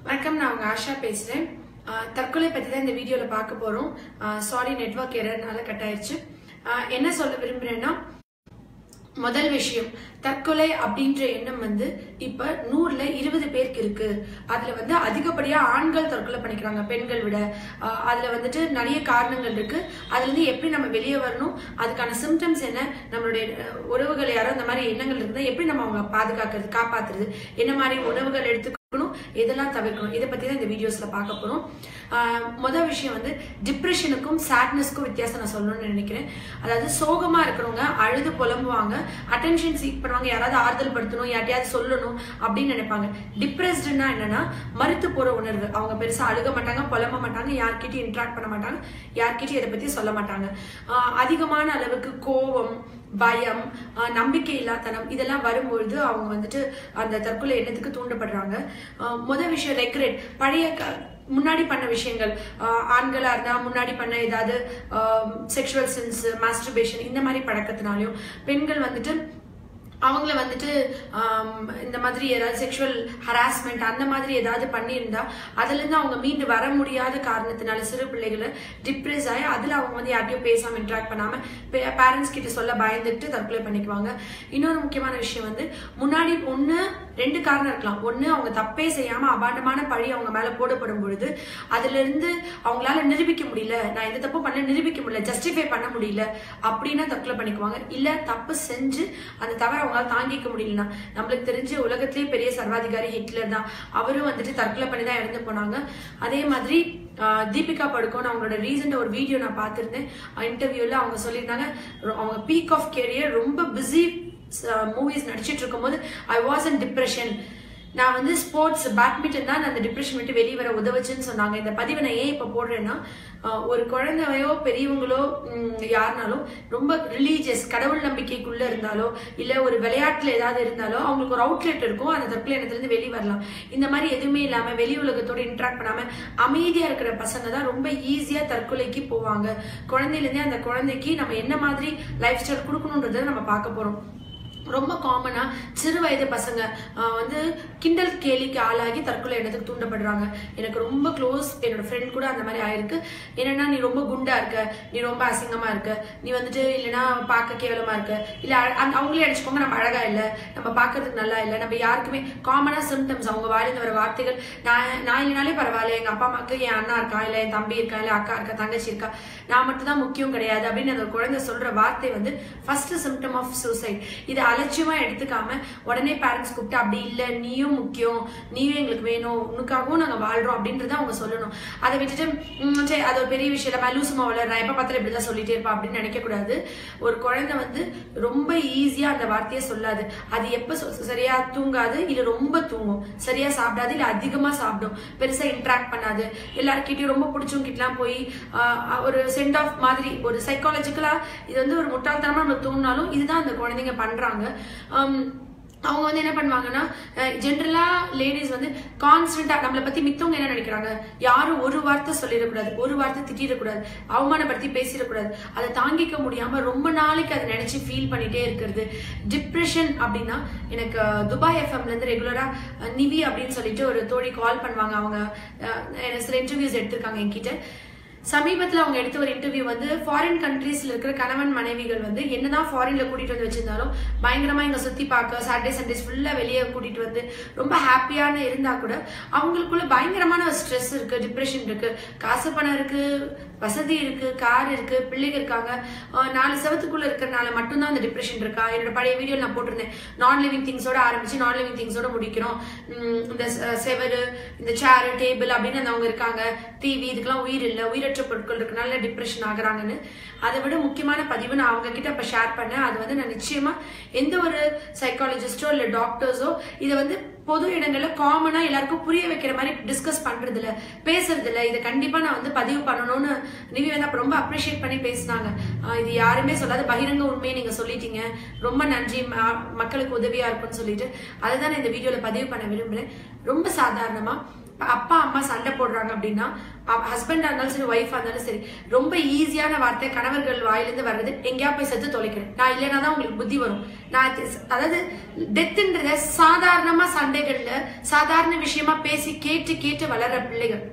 வணக்கம் நான் உங்க ஆஷா பேசுறேன் ஆஹ் தற்கொலை பத்தி தான் இந்த வீடியோல பார்க்க போறோம் சாரி நெட்வொர்க் எரர்னால கட் ஆயிருச்சு ஆஹ் என்ன சொல்ல விரும்புறேன்னா முதல் விஷயம் தற்கொலை அப்படின்ற எண்ணம் வந்து இப்ப நூறுல இருபது பேருக்கு இருக்கு அதுல வந்து அதிகப்படியா ஆண்கள் தற்கொலை பண்ணிக்கிறாங்க பெண்கள் விட ஆஹ் அதுல வந்துட்டு நிறைய காரணங்கள் இருக்கு அதுல இருந்து எப்படி நம்ம வெளியே வரணும் அதுக்கான சிம்டம்ஸ் என்ன நம்மளுடைய அஹ், உறவுகள் யாரோ இந்த மாதிரி எண்ணங்கள் இருக்குதா எப்படி நம்ம அவங்க பாதுகாக்கிறது காப்பாத்துறது என்ன மாதிரி உணவுகள் எடுத்துக்கணும் இதெல்லாம் தவிர்க்கணும் இதை பத்தி தான் இந்த வீடியோஸ்ல பார்க்க போறோம் ஆஹ் முதல் விஷயம் வந்து டிப்ரெஷனுக்கும் சேட்னஸ்க்கும் வித்தியாசம் நான் சொல்லணும்னு நினைக்கிறேன் அதாவது சோகமா இருக்கிறவங்க அழுது புலம்புவாங்க அட்டென்ஷன் சீக் பண்ணுவாங்க யாராவது ஆறுதல் படுத்தணும் யார்ட்டையாவது சொல்லணும் அப்படின்னு நினைப்பாங்க டிப்ரெஸ்டுன்னா என்னன்னா மறுத்து போற உணர்வு அவங்க பெருசா அழுக மாட்டாங்க புலம்ப மாட்டாங்க யார்கிட்டயும் இன்ட்ராக்ட் பண்ண மாட்டாங்க யார்கிட்டயும் இதை பத்தி சொல்ல மாட்டாங்க ஆஹ் அதிகமான அளவுக்கு கோபம் பயம் ஆஹ் நம்பிக்கை இல்லாதனம் இதெல்லாம் வரும்பொழுது அவங்க வந்துட்டு அந்த தற்கொலை எண்ணத்துக்கு தூண்டப்படுறாங்க ஆஹ் முத விஷயம் ரெக்ரெட் பழைய க- முன்னாடி பண்ண விஷயங்கள் ஆஹ் ஆண்களா இருந்தா முன்னாடி பண்ண ஏதாவது செக்ஷுவல் சென்ஸ் மாஸ்டர்பேஷன் இந்த மாதிரி பழக்கத்தினாலையும் பெண்கள் வந்துட்டு அவங்கள வந்துட்டு ஆம், இந்த மாதிரி ஏதாவது செக்ஷுவல் ஹராஸ்மெண்ட் அந்த மாதிரி ஏதாவது பண்ணியிருந்தா அதுல இருந்து அவங்க மீண்டு வர முடியாத காரணத்தினால சிறு பிள்ளைகளை டிப்ரெஸ் ஆகி அதுல அவங்க வந்து யார்ட்டையும் பேசாம இன்ட்ராக்ட் பண்ணாம பேரண்ட்ஸ் கிட்ட சொல்ல பயந்துட்டு தற்கொலை பண்ணிக்குவாங்க இன்னொரு முக்கியமான விஷயம் வந்து முன்னாடி ஒண்ணு ரெண்டு காரணம் இருக்கலாம் ஒண்ணு அவங்க தப்பே செய்யாம அபாண்டமான பழி அவங்க மேல போடப்படும் பொழுது அதுல இருந்து அவங்களால நிரூபிக்க முடியல நான் எந்த தப்பும் பண்ண நிரூபிக்க முடியல ஜஸ்டிஃபை பண்ண முடியல அப்படின்னா தற்கொலை பண்ணிக்குவாங்க இல்ல தப்பு செஞ்சு அந்த தவறை அவங்களால தாங்கிக்க முடியலனா நம்மளுக்கு தெரிஞ்சு உலகத்திலேயே பெரிய சர்வாதிகாரி ஹிட்லர் தான் அவரும் வந்துட்டு தற்கொலை பண்ணி தான் இறந்து போனாங்க அதே மாதிரி ஆஹ், தீபிகா படுகோன் அவங்களோட ரீசெண்ட் ஒரு வீடியோ நான் பார்த்திருந்தேன் இன்டர்வியூல அவங்க சொல்லியிருந்தாங்க ரொ- அவங்க பீக் ஆஃப் கெரியர் ரொம்ப பிஸி மூவிஸ் நடிச்சிட்டு இருக்கும்போது ஐ வாஸ் அன் டிப்ரெஷன் நான் வந்து ஸ்போர்ட்ஸ் பேட்மிண்டன் தான் அந்த டிப்ரெஷன் விட்டு வெளியே வர உதவுச்சுன்னு சொன்னாங்க இந்த பதிவை நான் ஏன் இப்போ போடுறேன்னா ஆஹ், ஒரு குழந்தையோ பெரியவங்களோ ம், யாருனாலும் ரொம்ப ரிலீஜியஸ் கடவுள் நம்பிக்கைக்குள்ள இருந்தாலோ இல்ல ஒரு விளையாட்டுல ஏதாவது இருந்தாலோ அவங்களுக்கு ஒரு அவுட்லெட் இருக்கும் அந்த தற்கொலை எண்ணத்துல இருந்து வெளியே வரலாம் இந்த மாதிரி எதுவுமே இல்லாம வெளி உலகத்தோட இன்ட்ராக்ட் பண்ணாம அமைதியா இருக்கிற பசங்க தான் ரொம்ப ஈஸியா தற்கொலைக்கு போவாங்க குழந்தையில இருந்தே அந்த குழந்தைக்கு நம்ம என்ன மாதிரி லைஃப் ஸ்டைல் கொடுக்கணுன்றதை நம்ம பார்க்க போறோம் ரொம்ப காமனா சிறு வயது பசங்க ஆஹ் வந்து கிண்டல் கேலிக்கு ஆளாகி தற்கொலை எண்ணத்துக்கு தூண்டப்படுறாங்க எனக்கு ரொம்ப க்ளோஸ் என்னோட ஃப்ரெண்ட் கூட அந்த மாதிரி ஆயிருக்கு என்னன்னா நீ ரொம்ப குண்டா இருக்க நீ ரொம்ப அசிங்கமா இருக்க நீ வந்துட்டு இல்லைன்னா பார்க்க கேவலமா இருக்க இல்ல அ- அந்த- அவங்களே அடிச்சுக்கோங்க நம்ம அழகா இல்ல நம்ம பார்க்கறதுக்கு நல்லா இல்ல நம்ம யாருக்குமே காமனா சிம்டம்ஸ் அவங்க வாயிலிருந்து வர வார்த்தைகள் நான் நான் இல்லைனாலே பரவாயில்ல எங்க அப்பா அம்மாக்கு என் அண்ணா இருக்கா இல்ல என் தம்பி இருக்கா இல்ல அக்கா இருக்கா தங்கச்சி இருக்கா நான் மட்டும் தான் முக்கியம் கிடையாது அப்படின்னு அந்த குழந்தை சொல்ற வார்த்தை வந்து ஃபர்ஸ்ட் சிம்டம் ஆஃப் சூசைட் இதை அலட்சியமா எடுத்துக்காம உடனே பேரண்ட்ஸ் கூப்பிட்டு அப்படி இல்ல நீயும் முக்கியம் நீயும் எங்களுக்கு வேணும் உனக்காகவும் நாங்க வாழ்றோம் அப்படின்றத அவங்க சொல்லணும் அதை விட்டுட்டு "ம், சரி அது ஒரு பெரிய விஷயம் இல்ல லூசுமா வளர் நான் எப்ப பார்த்தாலும் இப்படிதான் சொல்லிட்டே இருப்பா அப்படின்னு நினைக்க கூடாது ஒரு குழந்தை வந்து ரொம்ப ஈஸியா அந்த வார்த்தையை சொல்லாது அது எப்ப சொ- சரியா தூங்காது இல்ல ரொம்ப தூங்கும் சரியா சாப்பிடாது இல்ல அதிகமா சாப்பிடும் பெருசா இன்ட்ராக்ட் பண்ணாது எல்லார்கிட்டயும் ரொம்ப பிடிச்சவங்க கிட்டலாம் போய் ஆஹ், ஒரு சென்ட் ஆஃப் மாதிரி ஒரு சைக்காலஜிக்கலா இது வந்து ஒரு முட்டாள்தனமா நம்ம தோணுனாலும் இதுதான் அந்த குழந்தைங்க பண்றாங்க ஆம், அவங்க வந்து என்ன பண்ணுவாங்கன்னா ஜென்ரலா லேடிஸ் வந்து கான்ஸ்டன்டா நம்மளை பத்தி மித்தவங்க என்ன நினைக்கிறாங்க யாரும் ஒரு வார்த்தை சொல்லிடக்கூடாது ஒரு வார்த்தை திட்டிடக்கூடாது அவமானப்படுத்தி பேசிடக்கூடாது அதை தாங்கிக்க முடியாம ரொம்ப நாளைக்கு அதை நினைச்சு ஃபீல் பண்ணிட்டே இருக்கிறது டிப்ரெஷன் அப்படின்னா எனக்கு அஹ், துபாய் எஃப்எம்ல இருந்து ரெகுலரா அஹ், நிவி அப்படின்னு சொல்லிட்டு ஒரு தோழி கால் பண்ணுவாங்க அவங்க அஹ், எனக்கு சில இன்டர்வியூஸ் எடுத்திருக்காங்க என்கிட்ட சமீபத்துல அவங்க எடுத்த ஒரு இன்டர்வியூ வந்து ஃபாரின் கண்ட்ரீஸ்ல இருக்கிற கணவன் மனைவிகள் வந்து என்னதான் ஃபாரின்ல கூட்டிட்டு வந்து வச்சிருந்தாலும் பயங்கரமா இங்க சுத்தி பார்க்க சாட்டர்டே சண்டேஸ் ஃபுல்லா வெளியே கூட்டிட்டு வந்து ரொம்ப ஹாப்பியான இருந்தா கூட அவங்களுக்குள்ள பயங்கரமான ஸ்ட்ரெஸ் இருக்கு டிப்ரெஷன் இருக்கு காசு பணம் இருக்கு வசதி இருக்கு கார் இருக்கு பிள்ளைங்க இருக்காங்க அஹ் நாலு செவத்துக்குள்ள இருக்கிறனால மட்டும்தான் அந்த டிப்ரெஷன் இருக்கா என்னோட பழைய வீடியோ நான் போட்டிருந்தேன் நான் லிவிங் திங்ஸோட ஆரம்பிச்சு நான் லிவிங் திங்ஸோட முடிக்கிறோம் உம் இந்த செ- செவரு இந்த சேரு டேபிள் அப்படின்னு அந்த அவங்க இருக்காங்க டிவி இதுக்கெல்லாம் உயிர் இல்லை உயிரற்ற பொருட்கள் இருக்கனால டிப்ரெஷன் ஆகுறாங்கன்னு அதை விட முக்கியமான பதிவு நான் அவங்க கிட்ட இப்ப ஷேர் பண்ணேன் அது வந்து நான் நிச்சயமா எந்த ஒரு சைக்காலஜிஸ்டோ இல்ல டாக்டர்ஸோ இதை வந்து பொது இடங்கள்ல காமனா எல்லாருக்கும் புரிய வைக்கிற மாதிரி டிஸ்கஸ் பண்றது இல்ல பேசுறது இல்ல இதை கண்டிப்பா நான் வந்து பதிவு பண்ணணும்னு நிவி வந்து அப்ப ரொம்ப அப்ரிஷியேட் பண்ணி பேசினாங்க ஆஹ் இது யாருமே சொல்லாத பகிரங்க உண்மையை நீங்க சொல்லிட்டீங்க ரொம்ப நன்றி ம- மக்களுக்கு உதவியா இருக்கும்னு சொல்லிட்டு அதை தான் நான் இந்த வீடியோல பதிவு பண்ண விரும்புறேன் ரொம்ப சாதாரணமா அப்பா அம்மா சண்டை போடுறாங்க அப்படின்னா ஹஸ்பண்டா இருந்தாலும் சரி ஒய்ஃபா இருந்தாலும் சரி ரொம்ப ஈஸியான வார்த்தை கணவர்கள் வாயிலிருந்து வர்றது எங்கேயா போய் செத்து தொலைக்கிறேன் நான் இல்லைன்னா தான் உங்களுக்கு புத்தி வரும் நான் இது- அதாவது டெத்துன்றத சாதாரணமா சண்டைகள்ல சாதாரண விஷயமா பேசி கேட்டு கேட்டு வளர்ற பிள்ளைகள்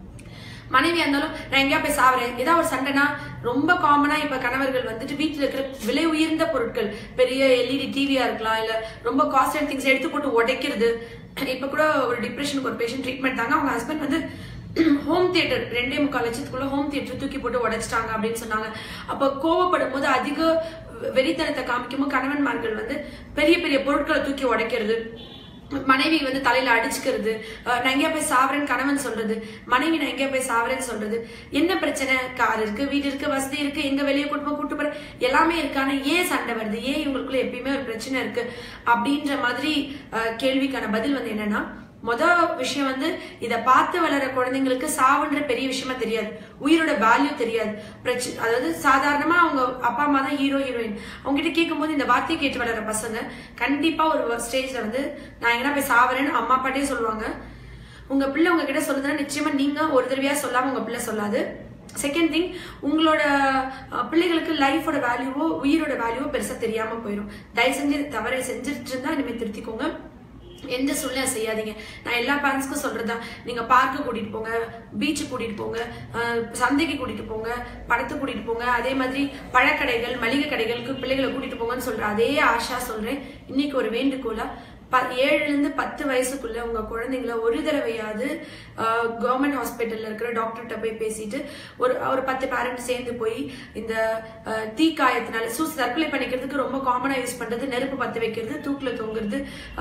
மனைவியா இருந்தாலும் நான் எங்கேயா போய் சாவறேன் ஏதாவது ஒரு சண்டைனா ரொம்ப காமனா இப்ப கணவர்கள் வந்துட்டு வீட்டுல இருக்கிற விலை உயர்ந்த பொருட்கள் பெரிய எல்இடி டிவியா இருக்கலாம் இல்ல ரொம்ப காஸ்ட் திங்ஸ் எடுத்து போட்டு உடைக்கிறது இப்ப கூட ஒரு டிப்ரெஷனுக்கு ஒரு பேஷண்ட் ட்ரீட்மெண்ட் தாங்க அவங்க ஹஸ்பண்ட் வந்து ஹோம் தியேட்டர் ரெண்டே முக்கால் லட்சத்துக்குள்ள ஹோம் தியேட்டர் தூக்கி போட்டு உடைச்சிட்டாங்க அப்படின்னு சொன்னாங்க அப்ப கோவப்படும் போது அதிக வெறித்தனத்தை காமிக்கும் போது கணவன்மார்கள் வந்து பெரிய பெரிய பொருட்களை தூக்கி உடைக்கிறது மனைவி வந்து தலையில அடிச்சுக்கிறது அஹ் நான் எங்கேயா போய் சாவரேன்னு கணவன் சொல்றது மனைவி நான் எங்கேயா போய் சாவரேன்னு சொல்றது என்ன பிரச்சனை கார் இருக்கு வீடு இருக்கு வசதி இருக்கு எங்க வெளியே குடும்பம் கூட்டு போற எல்லாமே இருக்கு ஆனா ஏன் சண்டை வருது ஏன் இவங்களுக்குள்ள எப்பயுமே ஒரு பிரச்சனை இருக்கு அப்படின்ற மாதிரி அஹ், கேள்விக்கான பதில் வந்து என்னன்னா முத விஷயம் வந்து இத பார்த்து வளர குழந்தைங்களுக்கு சாவுன்ற பெரிய விஷயமா தெரியாது உயிரோட வேல்யூ தெரியாது பிரச்சனை அதாவது சாதாரணமா அவங்க அப்பா அம்மா தான் ஹீரோ ஹீரோயின் அவங்க கிட்ட கேட்கும்போது இந்த வார்த்தையை கேட்டு வளர பசங்க கண்டிப்பா ஒரு ஸ்டேஜ்ல வந்து நான் எங்கன்னா போய் சாவறேன்னு அம்மா அப்பாட்டே சொல்லுவாங்க உங்க பிள்ளை உங்ககிட்ட சொல்லுதுன்னா நிச்சயமா நீங்க ஒரு தடவையா சொல்லாம உங்க பிள்ளை சொல்லாது செகண்ட் திங் உங்களோட அஹ், பிள்ளைகளுக்கு லைஃபோட வேல்யூவோ உயிரோட வேல்யூவோ பெருசா தெரியாம போயிடும் தயவு செஞ்சு இது தவறை செஞ்சுட்டு இருந்தா இனிமே திருத்திக்கோங்க எந்த சூழ்நிலை செய்யாதீங்க நான் எல்லா பேரண்ட்ஸ்க்கும் சொல்றதுதான் நீங்க பார்க்கு கூட்டிட்டு போங்க பீச்சு கூட்டிட்டு போங்க அஹ், சந்தைக்கு கூட்டிட்டு போங்க படத்துக்கு கூட்டிட்டு போங்க அதே மாதிரி பழக்கடைகள் மளிகை கடைகளுக்கு பிள்ளைகளை கூட்டிட்டு போங்கன்னு சொல்ற அதே ஆஷா சொல்றேன் இன்னைக்கு ஒரு வேண்டுகோளா ப ஏழுல இருந்து பத்து வயசுக்குள்ள உங்க குழந்தைங்கள ஒரு தடவையாவது கவர்மெண்ட் ஹாஸ்பிட்டல்ல இருக்கிற டாக்டர்கிட்ட போய் பேசிட்டு ஒரு ஒரு பத்து பேரண்ட் சேர்ந்து போய் இந்த அஹ், தீக்காயத்தினால சூஸ் தற்கொலை பண்ணிக்கிறதுக்கு ரொம்ப காமனா யூஸ் பண்றது நெருப்பு பத்த வைக்கிறது தூக்குல தொங்குறது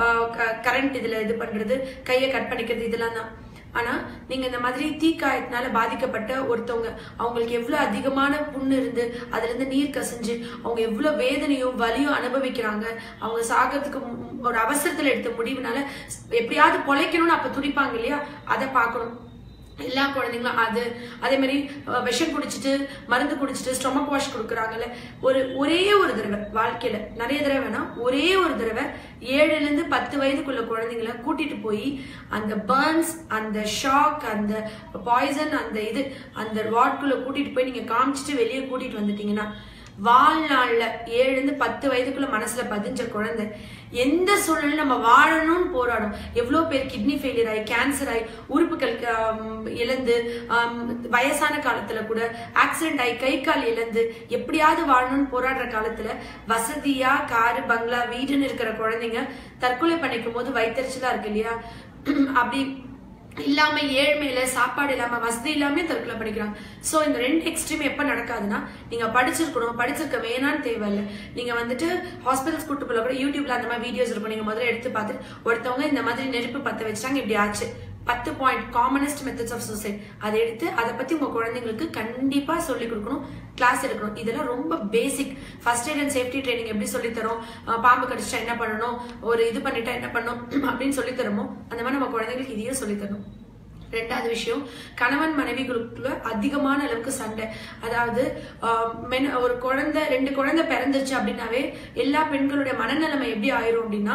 கரண்ட் இதுல இது பண்றது கையை கட் பண்ணிக்கிறது இதெல்லாம் தான் ஆனா நீங்க இந்த மாதிரி தீக்காயத்தினால பாதிக்கப்பட்ட ஒருத்தவங்க அவங்களுக்கு எவ்வளவு அதிகமான புண்ணு இருந்து அதுல இருந்து நீர் கசிஞ்சு அவங்க எவ்வளவு வேதனையும் வலியும் அனுபவிக்கிறாங்க அவங்க சாகிறதுக்கு மு- ஒரு அவசரத்துல எடுத்த முடிவுனால எப்படியாவது பொழைக்கணும்னு அப்ப துடிப்பாங்க இல்லையா அதை பார்க்கணும் எல்லா குழந்தைங்களும் அது அதே மாதிரி அஹ், விஷம் குடிச்சிட்டு மருந்து குடிச்சிட்டு ஸ்டொமக் வாஷ் கொடுக்குறாங்கல்ல ஒரு ஒரே ஒரு தடவை வாழ்க்கையில நிறைய தடவை வேணா ஒரே ஒரு தடவை ஏழுல இருந்து பத்து வயதுக்குள்ள குழந்தைங்களை கூட்டிட்டு போய் அந்த பர்ன்ஸ் அந்த ஷாக் அந்த பாய்சன் அந்த இது அந்த வார்டுக்குள்ள கூட்டிட்டு போய் நீங்க காமிச்சிட்டு வெளியே கூட்டிட்டு வந்துட்டீங்கன்னா வாழ்நாள்ல ஏழுல இருந்து பத்து வயதுக்குள்ள மனசுல பதிஞ்ச குழந்தை எந்த சூழ்நிலை நம்ம வாழணும்னு போராடும் எவ்வளவு பேர் கிட்னி ஃபெயிலியர் ஆகி கேன்சர் ஆகி உறுப்புகள் ஆம், இழந்து ஆம், வயசான காலத்துல கூட ஆக்சிடென்ட் ஆகி கை கால் இழந்து எப்படியாவது வாழணும்னு போராடுற காலத்துல வசதியா காரு பங்களா வீடுன்னு இருக்கிற குழந்தைங்க தற்கொலை பண்ணிக்கும் போது வயிற்றுச்சலா இருக்கு இல்லையா அப்படி இல்லாம ஏழ்மையில சாப்பாடு இல்லாம வசதி இல்லாம தற்கொலை பண்ணிக்கிறாங்க சோ இந்த ரெண்டு எக்ஸ்ட்ரீம் எப்ப நடக்காதுன்னா நீங்க படிச்சிருக்கணும் படிச்சிருக்க வேணான்னு தேவையில்லை நீங்க வந்துட்டு ஹாஸ்பிட்டல்ஸ் கூட்டு போல கூட யூடியூப்ல அந்த மாதிரி வீடியோஸ் இருக்கும் நீங்க முதல்ல எடுத்து பார்த்துட்டு ஒருத்தவங்க இந்த மாதிரி நெருப்பு பத்த வச்சாங்க இப்படி ஆச்சு பத்து point commonest methods of suicide அதை எடுத்து அதை பத்தி உங்க குழந்தைங்களுக்கு கண்டிப்பா சொல்லி கொடுக்கணும் கிளாஸ் எடுக்கணும் இதெல்லாம் ரொம்ப basic first aid and safety training எப்படி சொல்லி தரோம் அஹ் பாம்பு கடிச்சா என்ன பண்ணணும் ஒரு இது பண்ணிட்டா என்ன பண்ணணும் அப்படின்னு சொல்லி தரோமோ அந்த மாதிரி நம்ம குழந்தைங்களுக்கு இதையும் சொல்லி தரணும் ரெண்டாவது விஷயம் கணவன் மனைவிகளுக்குள்ள அதிகமான அளவுக்கு சண்டை அதாவது ஆஹ், மென்- ஒரு குழந்தை ரெண்டு குழந்தை பிறந்துருச்சு அப்படின்னாவே எல்லா பெண்களுடைய மனநிலைமை எப்படி ஆயிரும் அப்படின்னா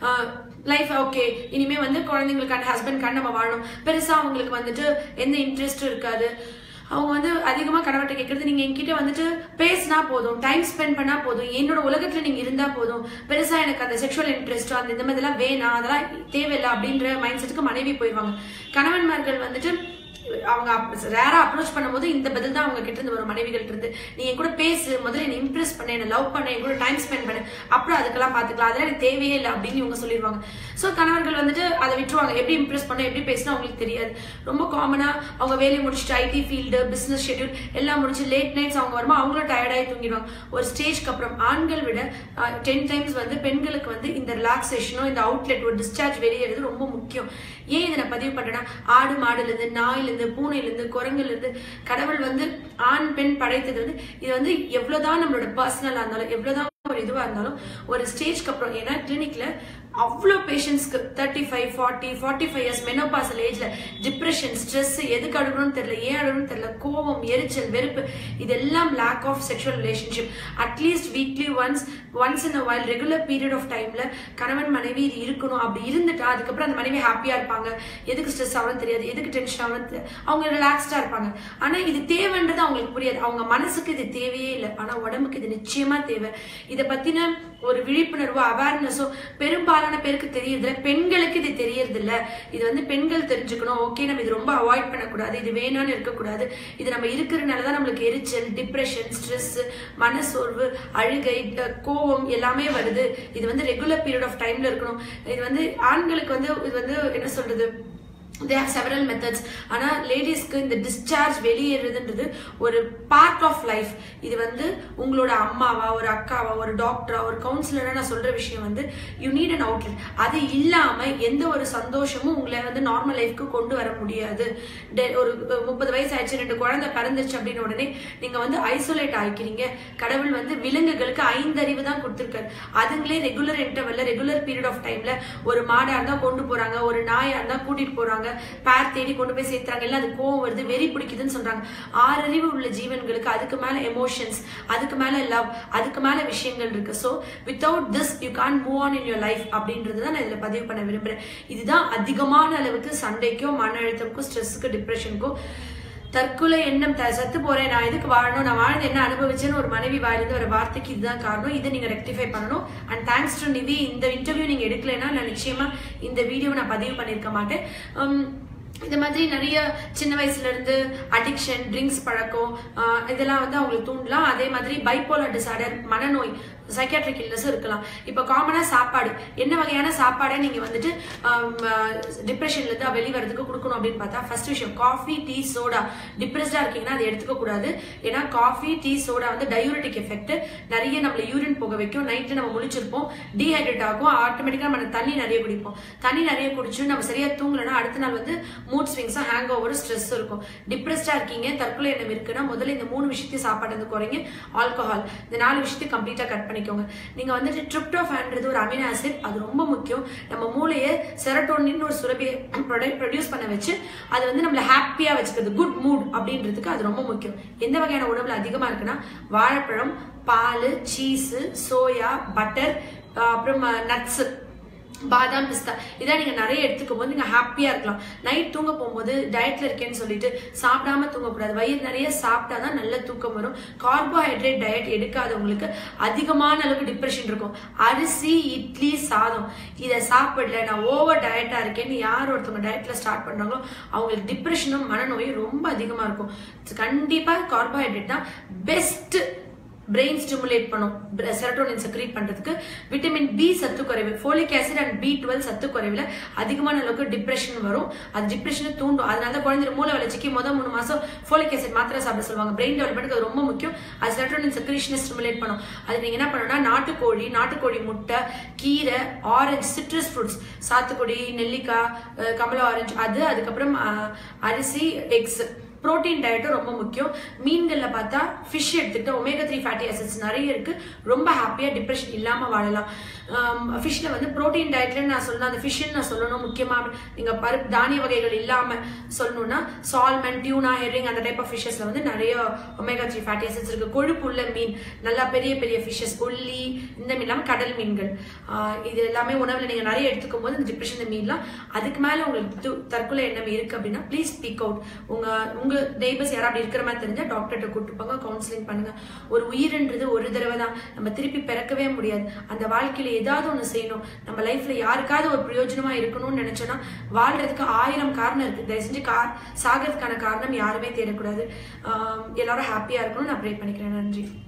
லைஃப் ஓகே இனிமே வந்து குழந்தைங்களுக்கான ஹஸ்பண்ட்கான நம்ம வாழணும் பெருசா அவங்களுக்கு வந்துட்டு எந்த இன்ட்ரெஸ்டும் இருக்காது அவங்க வந்து அதிகமா கணவர்கிட்ட கேட்கறது நீங்க என்கிட்ட வந்துட்டு பேசினா போதும் டைம் ஸ்பெண்ட் பண்ணா போதும் என்னோட உலகத்துல நீங்க இருந்தா போதும் பெருசா எனக்கு அந்த செக்ஷுவல் இன்ட்ரெஸ்ட் அந்த இந்த மாதிரிலாம் வேணாம் அதெல்லாம் தேவையில்லை அப்படின்ற மைண்ட் செட்டுக்கு மனைவி போயிடுவாங்க கணவன்மார்கள் வந்துட்டு அவங்க ரேரா அப்ரோச் பண்ணும்போது இந்த பதில் தான் அவங்க கிட்ட இருந்து வரும் மனைவிகள் இருந்து நீ என் கூட பேசு முதல்ல என்ன இம்ப்ரெஸ் பண்ண என்ன லவ் பண்ண என் கூட டைம் ஸ்பெண்ட் பண்ணு அப்புறம் அதுக்கெல்லாம் பாத்துக்கலாம் அதெல்லாம் எனக்கு தேவையே இல்லை அப்படின்னு இவங்க சொல்லிடுவாங்க சோ கணவர்கள் வந்துட்டு அதை விட்டுருவாங்க எப்படி இம்ப்ரெஸ் பண்ண எப்படி பேசினா அவங்களுக்கு தெரியாது ரொம்ப காமனா அவங்க வேலையை முடிச்சுட்டு ஐடி ஃபீல்டு பிசினஸ் ஷெட்யூல் எல்லாம் முடிச்சு லேட் நைட்ஸ் அவங்க வரும்போது அவங்களும் டயர்டாகி தூங்கிடுவாங்க ஒரு ஸ்டேஜ்க்கு அப்புறம் ஆண்கள் விட டென் டைம்ஸ் வந்து பெண்களுக்கு வந்து இந்த ரிலாக்ஸேஷனோ இந்த அவுட்லெட் ஒரு டிஸ்சார்ஜ் வெளியேறது ரொம்ப முக்கியம் ஏன் இதை நான் பதிவு பண்றேன்னா ஆடு மாடுல இருந்து நாயில இருந்து பூனையில இருந்து குரங்குல இருந்து கடவுள் வந்து ஆண் பெண் படைத்தது வந்து இது வந்து எவ்வளவுதான் நம்மளோட பர்சனலா இருந்தாலும் எவ்வளவுதான் ஒரு இதுவா இருந்தாலும் ஒரு ஸ்டேஜ்க்கு அப்புறம் ஏன்னா கிளினிக்ல அவ்வளோ பேஷண்ட்ஸ்க்கு thirty five forty forty five years menopausal ஏஜ்ல டிப்ரெஷன் ஸ்ட்ரெஸ் எதுக்கு அழுகணும்னு தெரியல ஏன் அழுகணும்னு தெரியல கோபம் எரிச்சல் வெறுப்பு இதெல்லாம் lack of sexual relationship at least weekly once once in while regular period of டைம்ல கணவன் மனைவி இது இருக்கணும் அப்படி இருந்துட்டா அதுக்கப்புறம் அந்த மனைவி ஹாப்பியா இருப்பாங்க எதுக்கு ஸ்ட்ரெஸ் ஆகணும் தெரியாது எதுக்கு டென்ஷன் ஆகணும் தெரியாது. அவங்க ரிலாக்ஸ்டா இருப்பாங்க ஆனா இது தேவைன்றது அவங்களுக்கு புரியாது அவங்க மனசுக்கு இது தேவையே இல்லை ஆனா உடம்புக்கு இது நிச்சயமா தேவை இதை பத்தின ஒரு விழிப்புணர்வோ அவேர்னஸோ பெரும்பாலான பேருக்கு தெரியறதில்ல பெண்களுக்கு இது தெரியறதில்ல இது வந்து பெண்கள் தெரிஞ்சுக்கணும் ஓகே நம்ம இது ரொம்ப அவாய்ட் பண்ணக்கூடாது இது வேணாம்னு இருக்கக்கூடாது இது நம்ம இருக்கிறதுனால தான் நம்மளுக்கு எரிச்சல் டிப்ரெஷன் ஸ்ட்ரெஸ் மனசோர்வு அழுகை அஹ் கோவம் எல்லாமே வருது இது வந்து ரெகுலர் பீரியட் ஆஃப் டைம்ல இருக்கணும் இது வந்து ஆண்களுக்கு வந்து இது வந்து என்ன சொல்றது தே ஹேவ் செவரல் மெத்தட்ஸ் ஆனா லேடிஸ்க்கு இந்த டிஸ்சார்ஜ் வெளியேறதுன்றது ஒரு பார்ட் ஆஃப் லைஃப் இது வந்து உங்களோட அம்மாவா ஒரு அக்காவா ஒரு டாக்டரா ஒரு கவுன்சிலரா நான் சொல்ற விஷயம் வந்து யூ நீட் அன் அவுட்லெட் அது இல்லாம எந்த ஒரு சந்தோஷமும் உங்களை வந்து நார்மல் லைஃப்க்கு கொண்டு வர முடியாது டெ- ஒரு முப்பது வயசு ஆயிடுச்சு ரெண்டு குழந்தை பிறந்துருச்சு அப்படின்னு உடனே நீங்க வந்து ஐசோலேட் ஆகிக்கிறீங்க கடவுள் வந்து விலங்குகளுக்கு ஐந்தறிவு தான் கொடுத்துருக்காரு அதுங்களே ரெகுலர் இன்டர்வல்ல ரெகுலர் பீரியட் ஆஃப் டைம்ல ஒரு மாடா இருந்தா கொண்டு போறாங்க ஒரு நாயா இருந்தா கூட்டிட்டு போறாங்க பேர் தேடி கொண்டு போய் சேர்த்துறாங்க இல்ல அது கோவம் வருது வெறி பிடிக்குதுன்னு சொல்றாங்க ஆறறிவு உள்ள ஜீவன்களுக்கு அதுக்கு மேல எமோஷன்ஸ் அதுக்கு மேல லவ் அதுக்கு மேல விஷயங்கள் இருக்கு so without this you can't move on in your life அப்படின்றது தான் நான் இதுல பதிவு பண்ண விரும்புறேன் இதுதான் அதிகமான அளவுக்கு சண்டைக்கோ மன அழுத்தம்க்கோ ஸ்ட்ரெஸ்ஸுக்கு டிப்ரெஷனுக்கோ தற்கொலை எண்ணம் த- செத்து போறேன் நான் எதுக்கு வாழணும் நான் வாழ்ந்து என்ன அனுபவிச்சேன்னு ஒரு மனைவி வாயிலிருந்து ஒரு வார்த்தைக்கு இதுதான் காரணம் இதை நீங்க ரெக்டிஃபை பண்ணணும் அண்ட் தேங்க்ஸ் டு நிவி இந்த இன்டர்வியூ நீங்க எடுக்கலைன்னா நான் நிச்சயமா இந்த வீடியோவை நான் பதிவு பண்ணியிருக்க மாட்டேன் உம், இந்த மாதிரி நிறைய சின்ன வயசுல இருந்து அடிக்ஷன் ட்ரிங்க்ஸ் பழக்கம் ஆஹ் இதெல்லாம் வந்து அவங்களுக்கு தூண்டலாம் அதே மாதிரி பைப்போலர் டிசார்டர் மனநோய் சைக்காட்ரிக் இல்னஸும் இருக்கலாம் இப்போ காமனா சாப்பாடு என்ன வகையான சாப்பாடை நீங்க வந்துட்டு டிப்ரெஷன்ல இருந்து வெளிவரதுக்கு கொடுக்கணும் அப்படின்னு பார்த்தா ஃபர்ஸ்ட் விஷயம் காஃபி டீ சோடா டிப்ரெஸ்டா இருக்கீங்கன்னா அதை எடுத்துக்க கூடாது ஏன்னா காஃபி டீ சோடா வந்து டயூரிட்டிக் எஃபெக்ட் நிறைய நம்மள யூரின் போக வைக்கும் நைட்டு நம்ம முழிச்சிருப்போம் டீஹைட்ரேட் ஆகும் ஆட்டோமேட்டிக்கா நம்ம தண்ணி நிறைய குடிப்போம் தண்ணி நிறைய குடிச்சு நம்ம சரியா தூங்கலைன்னா அடுத்த நாள் வந்து மூட் ஸ்விங்ஸும் ஹேங் ஓவர் ஸ்ட்ரெஸ் இருக்கும் டிப்ரெஸ்டா இருக்கீங்க தற்கொலை எண்ணம் இருக்குன்னா முதல்ல இந்த மூணு விஷயத்தையும் சாப்பாடு வந்து குறைங்க ஆல்கஹால் இந்த நாலு விஷயத்தையும் கம்ப்ளீட்டா கட் பண்ணிக்கோங்க நீங்க வந்துட்டு ட்ரிப்டோஃபான்றது ஒரு அமினோ ஆசிட் அது ரொம்ப முக்கியம் நம்ம மூளையை செரட்டோனின் ஒரு சுரபியை ப்ரொடியூஸ் பண்ண வச்சு அது வந்து நம்மள ஹாப்பியா வச்சுக்கிறது குட் மூட் அப்படின்றதுக்கு அது ரொம்ப முக்கியம் எந்த வகையான உணவுல அதிகமா இருக்குன்னா வாழைப்பழம் பால் சீஸ் சோயா பட்டர் அப்புறம் நட்ஸ் பாதாம் பிஸ்தா இதான் நீங்க நிறைய எடுத்துக்கும் போது நீங்க ஹாப்பியா இருக்கலாம் நைட் தூங்க போகும்போது டயட்ல இருக்கேன்னு சொல்லிட்டு சாப்பிடாம தூங்கக்கூடாது வயிறு நிறைய சாப்பிட்டாதான் நல்ல தூக்கம் வரும் கார்போஹைட்ரேட் டயட் எடுக்காதவங்களுக்கு அதிகமான அளவுக்கு டிப்ரெஷன் இருக்கும் அரிசி இட்லி சாதம் இதை சாப்பிடல நான் ஓவர் டயட்டா இருக்கேன்னு யார் ஒருத்தவங்க டயட்ல ஸ்டார்ட் பண்றாங்களோ அவங்களுக்கு டிப்ரெஷனும் மனநோயும் ரொம்ப அதிகமா இருக்கும் கண்டிப்பா கார்போஹைட்ரேட் தான் பெஸ்ட் பிரெயின் ஸ்டிமுலேட் பண்ணும் செரட்டோனின் செக்ரீட் பண்றதுக்கு விட்டமின் பி சத்து குறைவு folic acid and B twelve சத்து குறைவுல அதிகமான அளவுக்கு டிப்ரெஷன் வரும் அது டிப்ரெஷனை தூண்டும் அதனால தான் குழந்தை மூளை வளர்ச்சிக்கு முதல் மூணு மாசம் ஃபோலிக் ஆசிட் மாத்திரை சாப்பிட சொல்லுவாங்க பிரெயின் டெவலப்மெண்ட்க்கு அது ரொம்ப முக்கியம் அது செரட்டோனின் செக்ரீஷனை ஸ்டிமுலேட் பண்ணும் அது நீங்க என்ன பண்ணணும்னா நாட்டுக்கோழி நாட்டுக்கோழி முட்டை கீரை ஆரஞ்சு சிட்ரஸ் ஃப்ரூட்ஸ் சாத்துக்குடி நெல்லிக்காய் அஹ் கமலா ஆரஞ்சு அது அதுக்கப்புறம் அஹ், அரிசி எக்ஸ் புரோட்டீன் டயட்டும் ரொம்ப முக்கியம் மீன்கள்ல பார்த்தா ஃபிஷ் எடுத்துக்கிட்டா ஒமேகா த்ரீ ஃபேட்டி ஆசிட்ஸ் நிறைய இருக்கு ரொம்ப ஹாப்பியா டிப்ரெஷன் இல்லாம வாழலாம் ஃபிஷ்ல வந்து புரோட்டீன் டயட்ல நான் சொல்லணும் அந்த ஃபிஷ்ன்னு நான் சொல்லணும் முக்கியமா நீங்க பருப்பு தானிய வகைகள் இல்லாம சொல்லணும்னா சால்மன் டியூனா ஹெரிங் அந்த டைப் ஆஃப் ஃபிஷஸ்ல வந்து நிறைய ஒமேகா த்ரீ ஃபேட்டி ஆசிட்ஸ் இருக்கு கொழுப்பு உள்ள மீன் நல்லா பெரிய பெரிய ஃபிஷஸ் உள்ளி இந்த மீன் இல்லாம கடல் மீன்கள் ஆஹ் இது எல்லாமே உணவுல நீங்க நிறைய எடுத்துக்கும் போது இந்த டிப்ரெஷன் மீன்லாம் அதுக்கு மேல உங்களுக்கு து- தற்கொலை எண்ணம் இருக்கு அப்படின்னா ப்ளீஸ் ஸ்பீக் அவுட் உங்க உங்க நெய்பர்ஸ் யாரும் அப்படி இருக்கிற மாதிரி தெரிஞ்சா டாக்டர்கிட்ட கூட்டு போங்க கவுன்சிலிங் பண்ணுங்க ஒரு உயிர்ன்றது ஒரு தடவை தான் நம்ம திருப்பி பிறக்கவே முடியாது அந்த வாழ்க்கையில ஏதாவது ஒண்ணு செய்யணும் நம்ம லைஃப்ல யாருக்காவது ஒரு பிரயோஜனமா இருக்கணும்னு நினைச்சோன்னா வாழ்றதுக்கு ஆயிரம் காரணம் இருக்கு தயவு செஞ்சு கா சாகிறதுக்கான காரணம் யாருமே தேடக்கூடாது ஆஹ் எல்லாரும் ஹாப்பியா இருக்கணும்னு நான் ப்ரே பண்ணிக்கிறேன் நன்றி